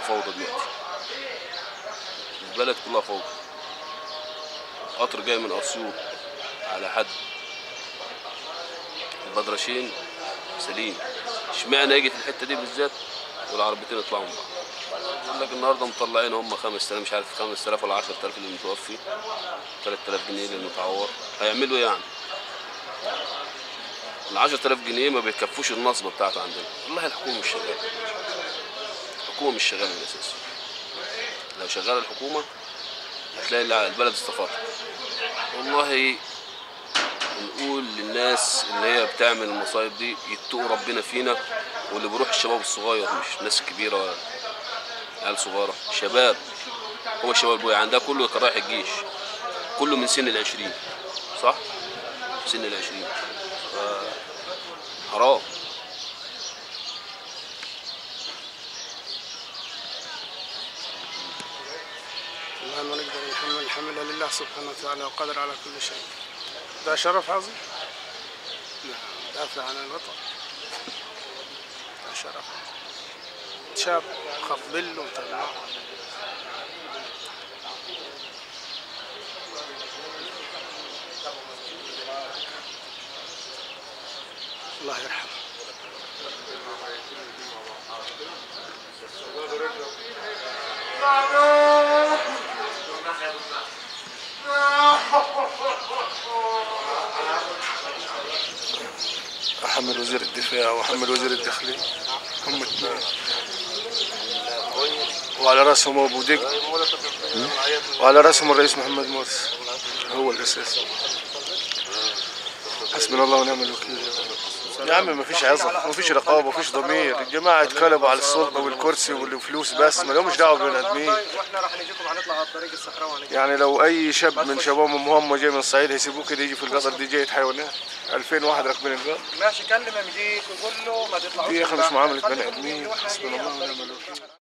فوضى دلوقتي البلد كلها فوضى قطر جاي من اسيوط على حد البدرشين سليم اشمعنى يجي في الحته دي بالذات والعربيتين يطلعوا من بعض يقول لك النهارده مطلعين هم 5000 مش عارف 5000 ولا 10000 اللي متوفي 3000 جنيه اللي متعور هيعملوا ايه يعني ال 10000 جنيه ما بيكفوش النصبه بتاعته عندنا والله الحكومه مش شغاله الحكومه مش شغاله من الاساس لو شغاله الحكومه هتلاقي الع- البلد استقرت والله نقول للناس اللي هي بتعمل المصايب دي يتقوا ربنا فينا واللي بيروح الشباب الصغير مش ناس كبيره ولا عيال صغيره شباب هو الشباب بوي عندها كله كان رايح الجيش كله من سن العشرين صح؟ سن العشرين ف- حرام والله ما نقدر نحمل الحمل لله سبحانه وتعالى وقادر على كل شيء ده شرف عظيم نعم دافع عن الوطن ده شرف شاب خف ظله وطلع الله يرحمه أحمل وزير الدفاع وأحمل وزير الداخلية هم اثنين وعلى راسهم أبو دق وعلى راسهم الرئيس محمد مرسي هو الأساس حسبنا الله ونعم الوكيل يا عم ما فيش عظم ما فيش رقابه ما فيش ضمير الجماعه اتقلبوا على السلطه والكرسي والفلوس بس ما لهمش دعوه بالبني ادمين واحنا راح نجيكم هنطلع على الطريق الصحراوي يعني لو اي شاب من شبابهم هم جاي من الصعيد هيسيبوه كده يجي في القطر دي جايه حيوانات 2000 واحد راكبين القطر ماشي كلم مجيك وقول له ما تطلعوش دي يا اخي من مش بعد. معامله خلي بني يقول لي ادمين واحنا حسبنا هنيجي الله على ونعم الطريق. الوكيل